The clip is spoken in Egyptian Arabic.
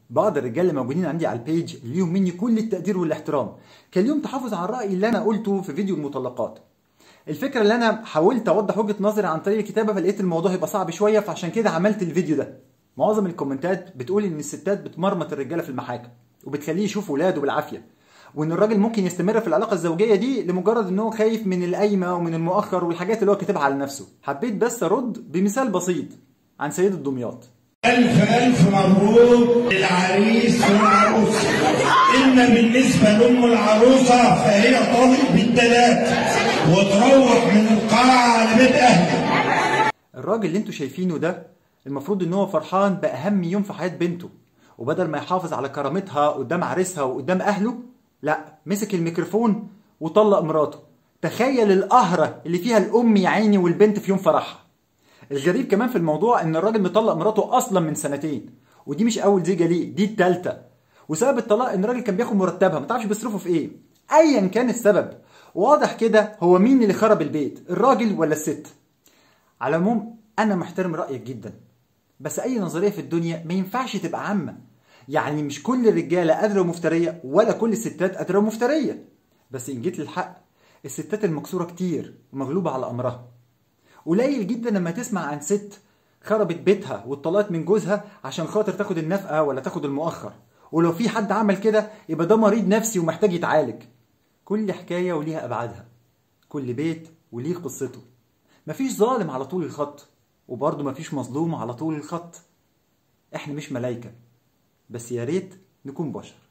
بعض الرجال اللي موجودين عندي على البيج ليهم مني كل التقدير والاحترام كان ليهم تحفظ على الراي اللي انا قلته في فيديو المطلقات الفكره اللي انا حاولت اوضح وجهه نظري عن طريق الكتابه فلقيت الموضوع هيبقى صعب شويه فعشان كده عملت الفيديو ده معظم الكومنتات بتقول ان الستات بتمرمط الرجاله في المحاكم وبتخليه يشوف ولاده بالعافيه وان الراجل ممكن يستمر في العلاقه الزوجيه دي لمجرد ان هو خايف من القايمه ومن المؤخر والحاجات اللي هو كاتبها على نفسه حبيت بس ارد بمثال بسيط عن سيد الدمياط ألف ألف مبروك للعريس والعروسة إن بالنسبة لأم العروسة فهي طالق بالثلاث وتروح من القاعة على بيت أهلها الراجل اللي انتوا شايفينه ده المفروض ان هو فرحان باهم يوم في حياه بنته وبدل ما يحافظ على كرامتها قدام عريسها وقدام اهله لا مسك الميكروفون وطلق مراته تخيل القهرة اللي فيها الام يا عيني والبنت في يوم فرحها الغريب كمان في الموضوع ان الراجل مطلق مراته اصلا من سنتين ودي مش اول زيجه ليه دي التالتة وسبب الطلاق ان الراجل كان بياخد مرتبها ما تعرفش بيصرفه في ايه ايا كان السبب واضح كده هو مين اللي خرب البيت الراجل ولا الست على العموم انا محترم رايك جدا بس اي نظريه في الدنيا ما ينفعش تبقى عامه يعني مش كل الرجاله قادره ومفتريه ولا كل الستات قادره ومفتريه بس ان جيت للحق الستات المكسوره كتير ومغلوبه على امرها قليل جدا لما تسمع عن ست خربت بيتها واتطلقت من جوزها عشان خاطر تاخد النفقه ولا تاخد المؤخر ولو في حد عمل كده يبقى ده مريض نفسي ومحتاج يتعالج كل حكايه وليها ابعادها كل بيت وليه قصته مفيش ظالم على طول الخط وبرضه مفيش مظلوم على طول الخط احنا مش ملايكه بس يا ريت نكون بشر